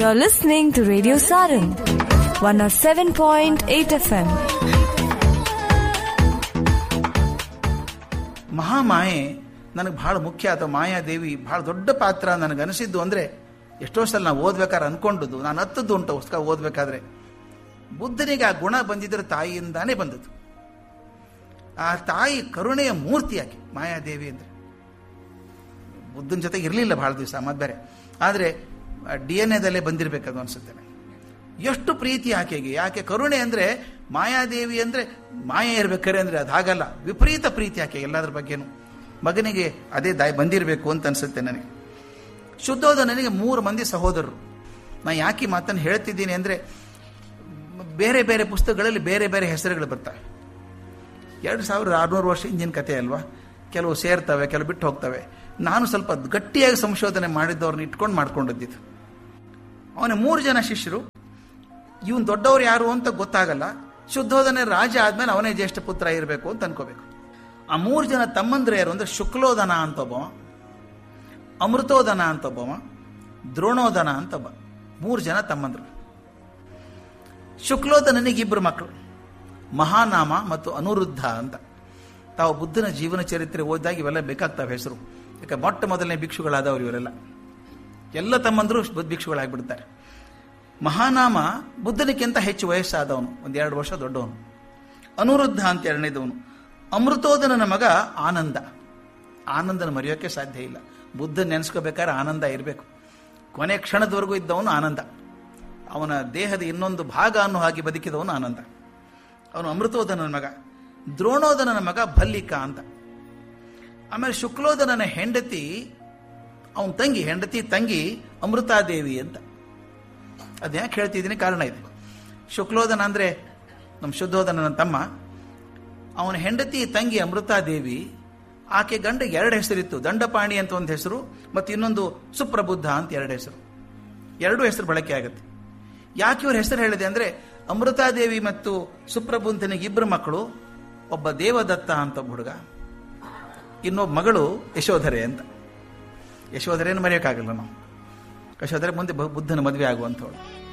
You're listening to Radio Saran, 107.8 FM. ಮಹಾಮಾಯೆ ನನಗೆ ಬಹಳ ಮುಖ್ಯ ಅಥವಾ ಮಾಯಾದೇವಿ ಬಹಳ ದೊಡ್ಡ ಪಾತ್ರ ನನಗೆ ಅನಿಸಿದ್ದು ಅಂದರೆ ಎಷ್ಟೋ ಸಲ ನಾವು ಓದ್ಬೇಕಾದ್ರೆ ಅನ್ಕೊಂಡದ್ದು ನಾನು ಹತ್ತದ್ದು ಉಂಟು ಪುಸ್ತಕ ಓದಬೇಕಾದ್ರೆ ಬುದ್ಧನಿಗೆ ಆ ಗುಣ ಬಂದಿದ್ರೆ ತಾಯಿಯಿಂದಾನೇ ಬಂದದ್ದು ಆ ತಾಯಿ ಕರುಣೆಯ ಮೂರ್ತಿ ಆಕೆ ಮಾಯಾದೇವಿ ಅಂದರೆ ಬುದ್ಧನ ಜೊತೆಗೆ ಇರಲಿಲ್ಲ ಬಹಳ ದಿವಸ ಮತ್ತೆ ಬೇರೆ ಆದರೆ ಡಿ ಎನ್ ಎದಲ್ಲೇ ಬಂದಿರಬೇಕದು ಅನಿಸುತ್ತೇನೆ ಎಷ್ಟು ಪ್ರೀತಿ ಆಕೆಗೆ ಯಾಕೆ ಕರುಣೆ ಅಂದರೆ ಮಾಯಾದೇವಿ ಅಂದರೆ ಮಾಯ ಇರ್ಬೇಕಾರೆ ಅಂದರೆ ಅದು ಹಾಗಲ್ಲ ವಿಪರೀತ ಪ್ರೀತಿ ಆಕೆ ಎಲ್ಲದ್ರ ಬಗ್ಗೆನೂ ಮಗನಿಗೆ ಅದೇ ದಾಯ ಬಂದಿರಬೇಕು ಅಂತ ಅನಿಸುತ್ತೆ ನನಗೆ ಶುದ್ಧೋದ ನನಗೆ ಮೂರು ಮಂದಿ ಸಹೋದರರು ನಾನು ಯಾಕೆ ಈ ಮಾತನ್ನು ಹೇಳ್ತಿದ್ದೀನಿ ಅಂದರೆ ಬೇರೆ ಬೇರೆ ಪುಸ್ತಕಗಳಲ್ಲಿ ಬೇರೆ ಬೇರೆ ಹೆಸರುಗಳು ಬರ್ತವೆ ಎರಡು ಸಾವಿರದ ಆರುನೂರು ವರ್ಷ ಹಿಂದಿನ ಕಥೆ ಅಲ್ವಾ ಕೆಲವು ಸೇರ್ತವೆ ಕೆಲವು ಬಿಟ್ಟು ಹೋಗ್ತವೆ ನಾನು ಸ್ವಲ್ಪ ಗಟ್ಟಿಯಾಗಿ ಸಂಶೋಧನೆ ಮಾಡಿದ್ದವ್ರನ್ನ ಇಟ್ಕೊಂಡು ಮಾಡ್ಕೊಂಡಿದ್ದಿದ್ದು ಅವನ ಮೂರು ಜನ ಶಿಷ್ಯರು ಇವನ್ ದೊಡ್ಡವ್ರು ಯಾರು ಅಂತ ಗೊತ್ತಾಗಲ್ಲ ಶುದ್ಧೋಧನೆ ರಾಜ ಆದ್ಮೇಲೆ ಅವನೇ ಜ್ಯೇಷ್ಠ ಪುತ್ರ ಇರಬೇಕು ಅಂತ ಅನ್ಕೋಬೇಕು ಆ ಮೂರು ಜನ ತಮ್ಮಂದ್ರು ಯಾರು ಅಂದ್ರೆ ಶುಕ್ಲೋದನ ಅಂತ ಒಬ್ಬವ ಅಮೃತೋದನ ಅಂತ ಒಬ್ಬವ ದ್ರೋಣೋದನ ಅಂತ ಒಬ್ಬ ಮೂರು ಜನ ತಮ್ಮಂದ್ರು ಶುಕ್ಲೋದನನಿಗೆ ಇಬ್ಬರು ಮಕ್ಕಳು ಮಹಾನಾಮ ಮತ್ತು ಅನುರುದ್ಧ ಅಂತ ತಾವು ಬುದ್ಧನ ಜೀವನ ಚರಿತ್ರೆ ಓದಿದಾಗ ಇವೆಲ್ಲ ಬೇಕಾಗ್ತವೆ ಹೆಸರು ಯಾಕೆ ಮೊಟ್ಟ ಮೊದಲನೇ ಭಿಕ್ಷುಗಳಾದವರು ಇವರೆಲ್ಲ ಎಲ್ಲ ತಮ್ಮಂದ್ರು ಭಿಕ್ಷುಗಳಾಗ್ಬಿಡ್ತಾರೆ ಮಹಾನಾಮ ಬುದ್ಧನಿಗಿಂತ ಹೆಚ್ಚು ವಯಸ್ಸಾದವನು ಒಂದೆರಡು ವರ್ಷ ದೊಡ್ಡವನು ಅನುರುದ್ಧ ಅಂತ ಎರಡನೇದವನು ಅಮೃತೋದನನ ಮಗ ಆನಂದ ಆನಂದನ ಮರೆಯೋಕ್ಕೆ ಸಾಧ್ಯ ಇಲ್ಲ ಬುದ್ಧ ನೆನೆಸ್ಕೋಬೇಕಾದ್ರೆ ಆನಂದ ಇರಬೇಕು ಕೊನೆ ಕ್ಷಣದವರೆಗೂ ಇದ್ದವನು ಆನಂದ ಅವನ ದೇಹದ ಇನ್ನೊಂದು ಭಾಗ ಅನ್ನೋ ಹಾಗೆ ಬದುಕಿದವನು ಆನಂದ ಅವನು ಅಮೃತೋದನನ ಮಗ ದ್ರೋಣೋದನನ ಮಗ ಭಲ್ಲಿಕ ಅಂತ ಆಮೇಲೆ ಶುಕ್ಲೋದನನ ಹೆಂಡತಿ ಅವನ ತಂಗಿ ಹೆಂಡತಿ ತಂಗಿ ಅಮೃತಾದೇವಿ ಅಂತ ಅದು ಯಾಕೆ ಹೇಳ್ತಿದ್ದೀನಿ ಕಾರಣ ಇದೆ ಶುಕ್ಲೋದನ ಅಂದರೆ ನಮ್ಮ ಶುದ್ಧೋದನನ ತಮ್ಮ ಅವನ ಹೆಂಡತಿ ತಂಗಿ ಅಮೃತಾದೇವಿ ಆಕೆ ಗಂಡಗೆ ಎರಡು ಹೆಸರಿತ್ತು ದಂಡಪಾಣಿ ಅಂತ ಒಂದು ಹೆಸರು ಮತ್ತು ಇನ್ನೊಂದು ಸುಪ್ರಬುದ್ಧ ಅಂತ ಎರಡು ಹೆಸರು ಎರಡು ಹೆಸರು ಬಳಕೆ ಆಗುತ್ತೆ ಯಾಕೆ ಇವ್ರ ಹೆಸರು ಹೇಳಿದೆ ಅಂದರೆ ಅಮೃತಾದೇವಿ ಮತ್ತು ಸುಪ್ರಬುದ್ಧನಿಗೆ ಇಬ್ಬರು ಮಕ್ಕಳು ಒಬ್ಬ ದೇವದತ್ತ ಅಂತ ಒಬ್ಬ ಹುಡುಗ ಇನ್ನೊಬ್ಬ ಮಗಳು ಯಶೋಧರೆ ಅಂತ ಯಶೋಧರೆಯನ್ನು ಮರೆಯೋಕ್ಕಾಗಲ್ಲ ನಾವು ಯಶೋಧರೆ ಮುಂದೆ ಬುದ್ಧನ ಮದುವೆ ಆಗುವಂಥವಳು